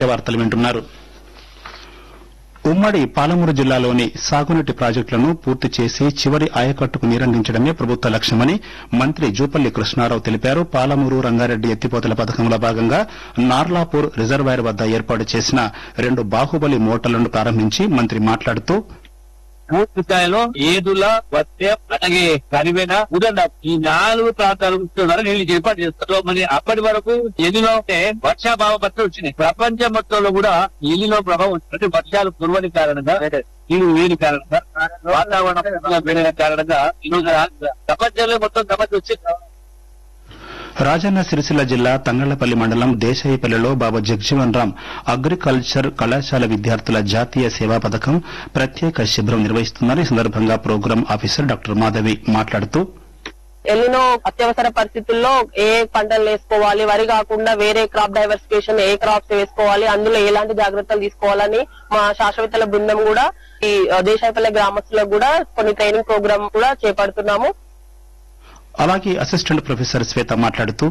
వార్తలు వింటున్నారు ఉమ్మడి పాలమూరు జిల్లాలోని సాగునీటి ప్రాజెక్టులను పూర్తి చేసి చివరి ఆయకట్టుకు నీరందించడమే ప్రభుత్వ లక్ష్యమని మంత్రి జూపల్లి కృష్ణారావు తెలిపారు పాలమూరు రంగారెడ్డి ఎత్తిపోతల పథకంలో భాగంగా నార్లాపూర్ రిజర్వాయర్ వద్ద ఏర్పాటు చేసిన రెండు బాహుబలి మోటార్లను ప్రారంభించి మంత్రి మాట్లాడుతూ పూర్తి స్థాయిలో ఏదుల వత్తే అలాగే కరివేన ఉదండ ఈ నాలుగు ప్రాంతాల ద్వారా నీళ్లు ఏర్పాటు చేస్తారు మరి అప్పటి వరకు ఎల్లిలో అంటే వర్షాభావ పత్రం వచ్చినాయి ప్రపంచం మొత్తంలో కూడా ఎల్లిలో ప్రభావం ఉంది. అంటే వర్షాలు కురవని కారణంగా నీళ్లు వేడి కారణంగా వాతావరణం పెరిగిన కారణంగా ఈరోజు ప్రపంచంలో మొత్తం సమస్య వచ్చింది రాజన్న సిరిసిల్ల జిల్లా తంగళ్లపల్లి మండలం దేశాయిపల్లిలో బాబా జగజీవన్ రామ్ అగ్రికల్చర్ కళాశాల విద్యార్థుల జాతీయ సేవా పథకం ప్రత్యేక శిబిరం నిర్వహిస్తున్నారు ఈ సందర్భంగా ప్రోగ్రాం ఆఫీసర్ డాక్టర్ మాధవి మాట్లాడుతూ ఎల్లినో అత్యవసర పరిస్థితుల్లో ఏ పంటలు వేసుకోవాలి వరి కాకుండా వేరే క్రాప్ డైవర్సిఫికేషన్ ఏ క్రాప్స్ వేసుకోవాలి అందులో ఎలాంటి జాగ్రత్తలు తీసుకోవాలని మా శాశ్వతల బృందం కూడా ఈ దేశాయపల్లె గ్రామస్తులకు కూడా కొన్ని ట్రైనింగ్ ప్రోగ్రామ్ కూడా చేపడుతున్నాము అలాగే అసిస్టెంట్ ప్రొఫెసర్ శ్వేత మాట్లాడుతూ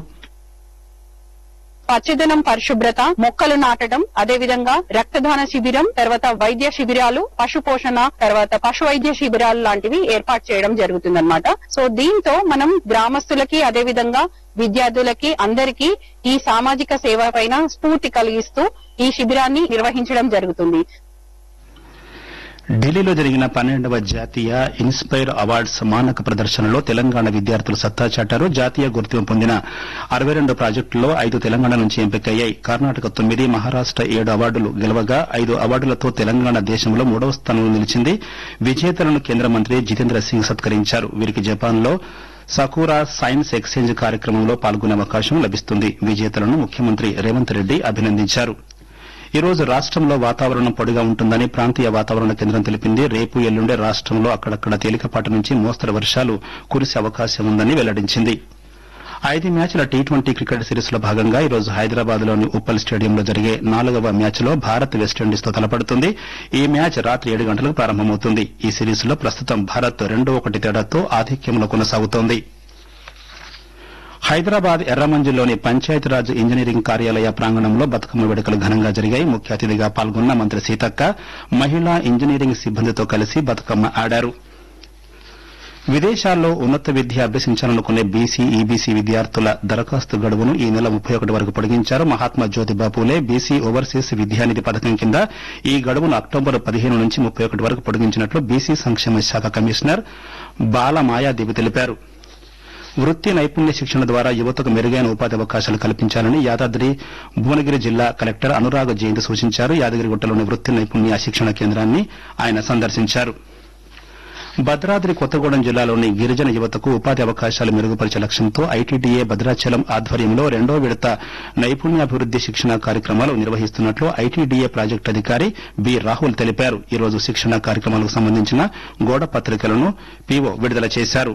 పచ్చదనం పరిశుభ్రత మొక్కలు నాటడం అదే విధంగా రక్తదాన శిబిరం తర్వాత వైద్య శిబిరాలు పశు పోషణ తర్వాత పశు వైద్య శిబిరాలు లాంటివి ఏర్పాటు చేయడం జరుగుతుందన్నమాట సో దీంతో మనం గ్రామస్తులకి అదే విధంగా విద్యార్థులకి అందరికీ ఈ సామాజిక సేవ పైన స్ఫూర్తి కలిగిస్తూ ఈ శిబిరాన్ని నిర్వహించడం జరుగుతుంది ఢిల్లీలో జరిగిన పన్నెండవ జాతీయ ఇన్స్పైర్ అవార్డ్స్ మానక ప్రదర్శనలో తెలంగాణ విద్యార్థులు సత్తా చాటారు జాతీయ గుర్తింపు పొందిన అరవై రెండు ప్రాజెక్టుల్లో ఐదు తెలంగాణ నుంచి ఎంపికయ్యాయి కర్ణాటక తొమ్మిది మహారాష్ట ఏడు అవార్డులు గెలవగా ఐదు అవార్డులతో తెలంగాణ దేశంలో మూడవ స్థానంలో నిలిచింది విజేతలను కేంద్ర మంత్రి జితేంద్ర సింగ్ సత్కరించారు వీరికి జపాన్లో సకూరా సైన్స్ ఎక్స్చేంజ్ కార్యక్రమంలో పాల్గొనే అవకాశం లభిస్తుంది విజేతలను ముఖ్యమంత్రి రేవంత్ రెడ్డి అభినందించారు ఈ రోజు రాష్టంలో వాతావరణం పొడిగా ఉంటుందని ప్రాంతీయ వాతావరణ కేంద్రం తెలిపింది రేపు ఎల్లుండే రాష్టంలో అక్కడక్కడ తేలికపాటి నుంచి మోస్తరు వర్షాలు కురిసే అవకాశం ఉందని వెల్లడించింది ఐదు మ్యాచ్ల టీ ట్వంటీ క్రికెట్ సిరీస్ లో భాగంగా ఈ రోజు హైదరాబాద్ లోని ఉప్పల్ స్టేడియంలో జరిగే నాలుగవ మ్యాచ్ లో భారత్ వెస్టిండీస్ తో తలపడుతుంది ఈ మ్యాచ్ రాత్రి ఏడు గంటలకు ప్రారంభమవుతుంది ఈ సిరీస్ లో ప్రస్తుతం భారత్ రెండు ఒకటి తేడాతో ఆధిక్యంలో కొనసాగుతోంది హైదరాబాద్ ఎర్రమంజిల్లోని పంచాయతీరాజ్ ఇంజనీరింగ్ కార్యాలయ ప్రాంగణంలో బతుకమ్మ వేడుకలు ఘనంగా జరిగాయి ముఖ్య అతిథిగా పాల్గొన్న మంత్రి సీతక్క మహిళా ఇంజనీరింగ్ సిబ్బందితో కలిసి బతుకమ్మ ఆడారు విదేశాల్లో ఉన్నత విద్య అభ్యసించాలనుకునే బీసీ ఈబీసీ విద్యార్థుల దరఖాస్తు గడువును ఈ నెల ముప్పై ఒకటి వరకు పొడిగించారు మహాత్మా జ్యోతిబా పూలే బీసీ ఓవర్సీస్ విద్యానిధి పథకం కింద ఈ గడువును అక్టోబర్ పదిహేను నుంచి ముప్పై ఒకటి వరకు పొడిగించినట్లు బీసీ సంక్షేమ శాఖ కమిషనర్ బాల మాయాదేవి తెలిపారు వృత్తి నైపుణ్య శిక్షణ ద్వారా యువతకు మెరుగైన ఉపాధి అవకాశాలు కల్పించాలని యాదాద్రి భువనగిరి జిల్లా కలెక్టర్ అనురాగ జయంతి సూచించారు యాదగిరిగుట్టలోని వృత్తి నైపుణ్య శిక్షణ కేంద్రాన్ని ఆయన సందర్శించారు భద్రాద్రి కొత్తగూడెం జిల్లాలోని గిరిజన యువతకు ఉపాధి అవకాశాలు మెరుగుపరిచే లక్ష్యంతో ఐటీడీఏ భద్రాచలం ఆధ్వర్యంలో రెండో విడత నైపుణ్యాభివృద్ది శిక్షణ కార్యక్రమాలు నిర్వహిస్తున్నట్లు ఐటీడీఏ ప్రాజెక్టు అధికారి బి రాహుల్ తెలిపారు ఈ రోజు శిక్షణ కార్యక్రమాలకు సంబంధించిన గోడ పత్రికలను పీఓ విడుదల చేశారు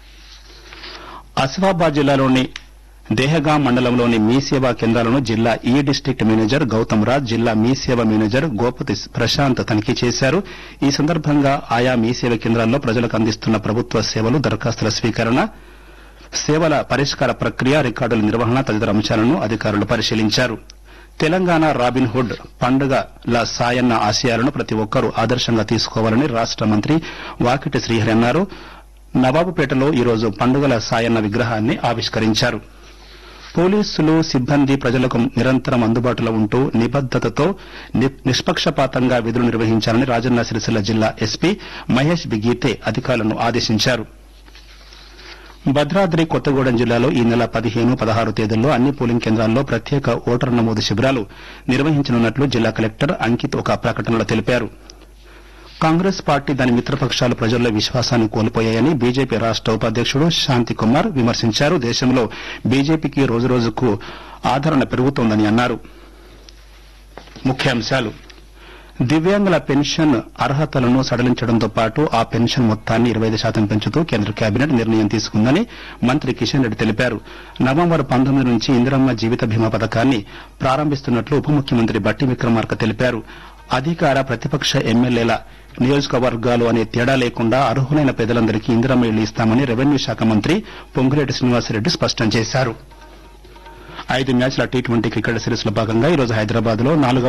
ఆసిఫాబాద్ జిల్లాలోని దేహగాం మండలంలోని మీ సేవా కేంద్రాలను జిల్లా ఈ డిస్టిక్ట్ మేనేజర్ గౌతమ్ రాజ్ జిల్లా మీ సేవ మేనేజర్ గోపతి ప్రశాంత్ తనిఖీ చేశారు ఈ సందర్భంగా ఆయా మీ సేవ కేంద్రాల్లో ప్రజలకు అందిస్తున్న ప్రభుత్వ సేవలు దరఖాస్తుల స్వీకరణ సేవల పరిష్కార ప్రక్రియ రికార్డుల నిర్వహణ తదితర అంశాలను అధికారులు పరిశీలించారు తెలంగాణ రాబిన్ హుడ్ పండుగల సాయన్న ఆశయాలను ప్రతి ఒక్కరూ ఆదర్శంగా తీసుకోవాలని రాష్ట మంత్రి వాకిటి శ్రీహరి అన్నారు నవాబుపేటలో ఈరోజు పండుగల సాయన్న విగ్రహాన్ని ఆవిష్కరించారు పోలీసులు సిబ్బంది ప్రజలకు నిరంతరం అందుబాటులో ఉంటూ నిబద్దతతో ని- నిష్పక్షపాతంగా విధులు నిర్వహించాలని రాజన్న సిరిసిల్ల జిల్లా ఎస్పీ మహేష్ బిగీతే అధికారులను ఆదేశించారు భద్రాద్రి కొత్తగూడెం జిల్లాలో ఈ నెల పదిహేను పదహారు తేదీల్లో అన్ని పోలింగ్ కేంద్రాల్లో ప్రత్యేక ఓటరు నమోదు శిబిరాలు నిర్వహించనున్నట్లు జిల్లా కలెక్టర్ అంకిత్ ఒక ప్రకటనలో తెలిపారు కాంగ్రెస్ పార్టీ దాని మిత్రపక్షాలు ప్రజల్లో విశ్వాసాన్ని కోల్పోయాయని బీజేపీ రాష్ట ఉపాధ్యక్షుడు శాంతికుమార్ విమర్శించారు దేశంలో బీజేపీకి రోజురోజుకు ఆదరణ పెరుగుతోందని అన్నారు ముఖ్యాంశాలు దివ్యాంగుల పెన్షన్ అర్హతలను సడలించడంతో పాటు ఆ పెన్షన్ మొత్తాన్ని ఇరవై ఐదు శాతం పెంచుతూ కేంద్ర కేబినెట్ నిర్ణయం తీసుకుందని మంత్రి కిషన్ రెడ్డి తెలిపారు నవంబర్ పంతొమ్మిది నుంచి ఇందిరమ్మ జీవిత బీమా పథకాన్ని ప్రారంభిస్తున్నట్లు ఉప ముఖ్యమంత్రి బట్టి విక్రమార్క తెలిపారు అధికార ప్రతిపక్ష ఎమ్మెల్యేల నియోజకవర్గాలు అనే తేడా లేకుండా అర్హులైన పేదలందరికీ ఇందిరమ్మ ఇళ్లు ఇస్తామని రెవెన్యూ శాఖ మంత్రి పొంగులేటి శ్రీనివాసరెడ్డి స్పష్టం చేశారు ఐదు మ్యాచ్ల టీ ట్వంటీ క్రికెట్ సిరీస్ లో భాగంగా ఈ రోజు హైదరాబాద్ లో నాలుగవ